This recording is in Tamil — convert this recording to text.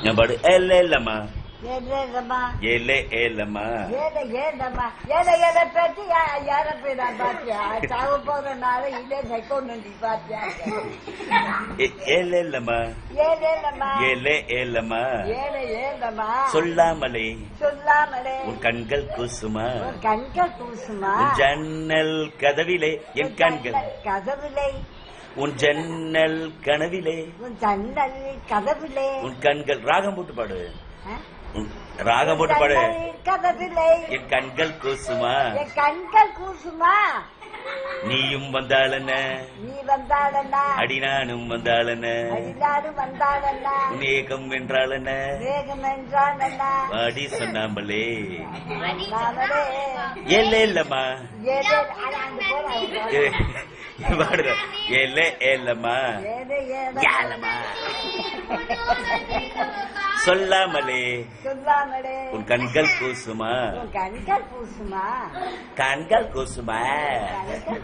நான் பாடு ஏலேலம்மா ஏதேதம்மா ஏலே ஏலம்மா ஏத ஏதம்மா ஏத ஏத பேச்சு யார பேரா பாத்தியா சாவ போற நாள இதே சைக்கோண்டு பாத்தியா ஏ- ஏலேலம்மா ஏதேதம்மா ஏலே ஏலம்மா ஏத ஏதம்மா சொல்லாமலே சொல்லாமலே உன் கண்கள் கூசுமா உன் கண்கள் பூசுமா உன் ஜன்னல் கதவிலே என் கண்கள் கதவிலை உன் ஜன்னல் கனவிலே உன் ஜன்னல் கதவிலே உன் கண்கள் ராகம் போட்டு பாடு ஆ? உன் ராகம் போட்டு பாடு ஜன்னல் கதவிலை என் கண்கள் கூசுமா என் கண்கள் கூசுமா நீயும் வந்தாளன நீ வந்தாளண்ணா அடி நானும் வந்தாளன அடிநாடும் வந்தாளண்ணா உன் ஏகம் வென்றாளன வேகம் என்றானண்ணா வாடி சொன்னாமலே நாமளே ஏலேலம்மா ஏதே அட, அங்க போறா, ஏ, பாடுற ஏலே ஏலம்மா ஏதே ஏதோ யாலம்மா சொல்லாமலே சொல்லாமலே உன் கண்கள் கூசுமா உன் கண்கள் பூசுமா கண்கள் கூசுமா கண்கள்